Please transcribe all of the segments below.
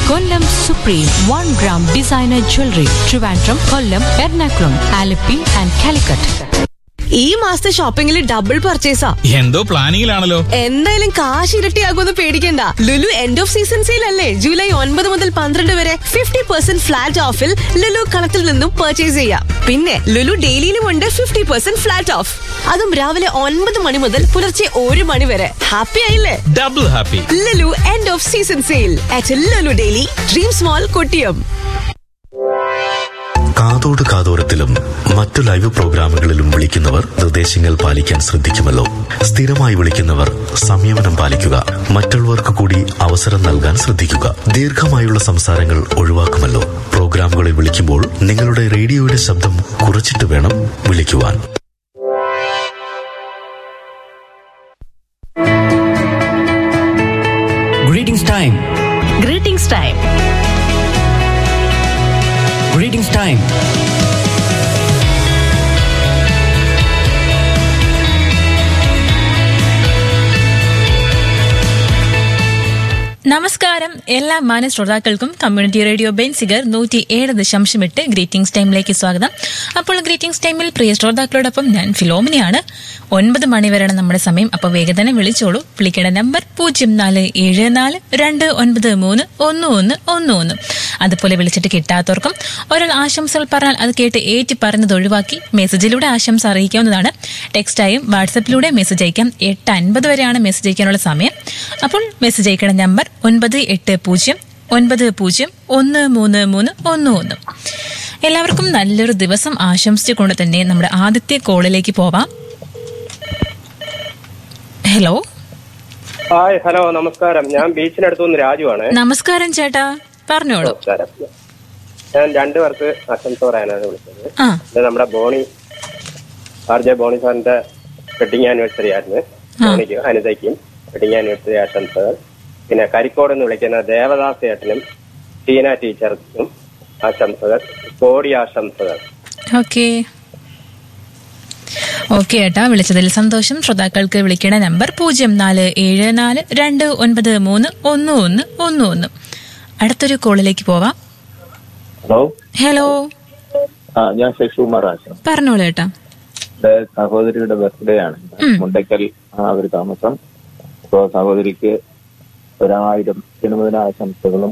Kollam supreme one gram designer jewellery Trivandrum Kollam Ernakulam Alleppey and Calicut ഈ മാസത്തെ ഷോപ്പിംഗിൽ double പർച്ചേസാ എന്തോ പ്ലാനിങ്ങിലാണല്ലോ എന്തായാലും കാശ് ഇരട്ടിയാകുമെന്ന് പേടിക്കണ്ട Lulu end of season sale അല്ലേ ജൂലൈ ഒൻപത് മുതൽ പന്ത്രണ്ട് വരെ ഫിഫ്റ്റി പെർസെന്റ് ഫ്ലാറ്റ് ഓഫിൽ ലുലു കളത്തിൽ നിന്നും പർച്ചേസ് ചെയ്യാം പിന്നെ ലുലു ഡെയിലിയിലും ഉണ്ട് ഫിഫ്റ്റി പെർസെന്റ് ഫ്ലാറ്റ് ഓഫ് അതും രാവിലെ ഒൻപത് മണി മുതൽ പുലർച്ചെ ഒരു മണി വരെ ഹാപ്പി ആയില്ലേ double happy Lulu end of season sale at Lulu daily dream small Kottiyam കാതോട് കാതോരത്തിലും മറ്റു ലൈവ് പ്രോഗ്രാമുകളിലും വിളിക്കുന്നവർ നിർദ്ദേശങ്ങൾ പാലിക്കാൻ ശ്രദ്ധിക്കുമല്ലോ സ്ഥിരമായി വിളിക്കുന്നവർ സംയമനം പാലിക്കുക മറ്റുള്ളവർക്ക് കൂടി അവസരം നൽകാൻ ശ്രദ്ധിക്കുക ദീർഘമായുള്ള സംസാരങ്ങൾ ഒഴിവാക്കുമല്ലോ പ്രോഗ്രാമുകളിൽ വിളിക്കുമ്പോൾ നിങ്ങളുടെ റേഡിയോയുടെ ശബ്ദം കുറച്ചിട്ട് വേണം വിളിക്കുവാൻ Greetings time. Greetings time Greetings time. നമസ്കാരം എല്ലാ മാന്യ ശ്രോതാക്കൾക്കും കമ്മ്യൂണിറ്റി റേഡിയോ ബെൻസിഗർ നൂറ്റി ഏഴ് ദശാംശം എട്ട് ഗ്രീറ്റിംഗ്സ് ടൈമിലേക്ക് സ്വാഗതം അപ്പോൾ ഗ്രീറ്റിംഗ്സ് ടൈമിൽ പ്രിയ ശ്രോതാക്കളോടൊപ്പം ഞാൻ ഫിലോമിനിയാണ് ഒൻപത് മണി വരെയാണ് നമ്മുടെ സമയം അപ്പോൾ വേഗം തന്നെ വിളിച്ചോളൂ വിളിക്കേണ്ട നമ്പർ പൂജ്യം നാല് ഏഴ് നാല് രണ്ട് ഒൻപത് മൂന്ന് ഒന്ന് ഒന്ന് ഒന്ന് ഒന്ന് അതുപോലെ വിളിച്ചിട്ട് കിട്ടാത്തവർക്കും ഒരാൾ ആശംസകൾ പറഞ്ഞാൽ അത് കേട്ട് ഏറ്റി പറഞ്ഞത് ഒഴിവാക്കി മെസ്സേജിലൂടെ ആശംസ അറിയിക്കാവുന്നതാണ് ടെക്സ്റ്റായും വാട്സപ്പിലൂടെ മെസ്സേജ് അയക്കാം എട്ട് അൻപത് വരെയാണ് മെസ്സേജ് അയക്കാനുള്ള സമയം അപ്പോൾ മെസ്സേജ് അയക്കേണ്ട നമ്പർ ഒൻപത് എട്ട് പൂജ്യം ഒൻപത് പൂജ്യം ഒന്ന് മൂന്ന് മൂന്ന് ഒന്ന് ഒന്ന് എല്ലാവർക്കും നല്ലൊരു ദിവസം ആശംസിച്ചുകൊണ്ട് തന്നെ നമ്മുടെ ആദ്യത്തെ കോളിലേക്ക് പോവാം ഹലോ ഹായ് ഹലോ നമസ്കാരം ഞാൻ ബീച്ചിനടുത്തുനിന്ന് രാജുവാണ് നമസ്കാരം ചേട്ടാ പറഞ്ഞോളൂ നമസ്കാരം ഞാൻ രണ്ടു പേർക്ക് ആശംസ പറയാനാണ് വിളിച്ചത് ആ ഇത് നമ്മുടെ ബോണി ആർ ജെ ബോണി സാറിന്റെ വെഡിങ് ആനിവേഴ്സറി ആയിരുന്നു ബോണിക്ക് അനിതയ്ക്കും വെഡിങ് ആനിവേഴ്സറി ആശംസകൾ പിന്നെ കരിക്കോട് എന്ന് വിളിക്കുന്ന ദേവദാസ് ചേട്ടനും ടീന ടീച്ചർക്കും ആശംസകൾ കോടി ആശംസകൾ ഓക്കെ ഓക്കെ ഏട്ടാ വിളിച്ചതിൽ സന്തോഷം ശ്രോതാക്കൾക്ക് വിളിക്കേണ്ട നമ്പർ പൂജ്യം നാല് ഏഴ് നാല് രണ്ട് ഒൻപത് മൂന്ന് ഒന്ന് ഒന്ന് ഒന്ന് ഒന്ന് അടുത്തൊരു കോളിലേക്ക് പോവാം ഹലോ ഹലോ ആ ഞാൻ ശശികുമാർ ആശം പറഞ്ഞോളൂ ഏട്ടാ എന്റെ സഹോദരിയുടെ ബർത്ത്ഡേ ആണ് മുണ്ടക്കൽ ആണ് അവർ താമസം അപ്പോ സഹോദരിക്ക് ഒരായിരം ജന്മദിന ആശംസകളും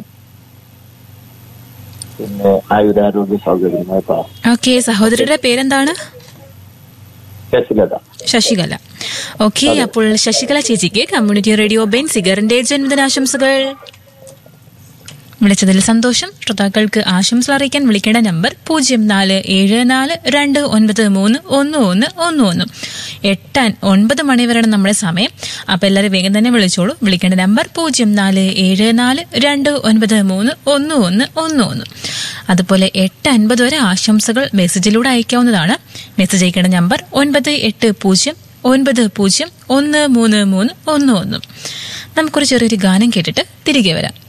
പിന്നെ ആയുരാരോഗ്യ സൗകര്യം കേട്ടോ ഓക്കെ സഹോദരിയുടെ പേരെന്താണ് ശശിലത ശശികല ഓക്കെ അപ്പോൾ ശശികല ചേച്ചിക്ക് കമ്മ്യൂണിറ്റി റേഡിയോ ബെൻ സിഗറിന്റെ ജന്മദിനാശംസകൾ വിളിച്ചതിൽ സന്തോഷം ശ്രോതാക്കൾക്ക് ആശംസ അറിയിക്കാൻ വിളിക്കേണ്ട നമ്പർ പൂജ്യം നാല് ഏഴ് നാല് രണ്ട് ഒൻപത് മൂന്ന് ഒന്ന് ഒന്ന് ഒന്ന് ഒന്ന് എട്ട് ഒൻപത് മണി വരെയാണ് നമ്മുടെ സമയം അപ്പൊ എല്ലാവരും വേഗം തന്നെ വിളിച്ചോളൂ വിളിക്കേണ്ട നമ്പർ പൂജ്യം നാല് ഏഴ് നാല് രണ്ട് ഒൻപത് മൂന്ന് ഒന്ന് ഒന്ന് ഒന്ന് ഒന്ന് അതുപോലെ എട്ട് അൻപത് വരെ ആശംസകൾ മെസ്സേജിലൂടെ അയക്കാവുന്നതാണ് മെസ്സേജ് അയക്കേണ്ട നമ്പർ ഒൻപത് എട്ട് പൂജ്യം ഒൻപത് പൂജ്യം ഒന്ന് മൂന്ന് മൂന്ന് ഒന്ന് ഒന്ന് നമുക്കൊരു ചെറിയൊരു ഗാനം കേട്ടിട്ട് തിരികെ വരാം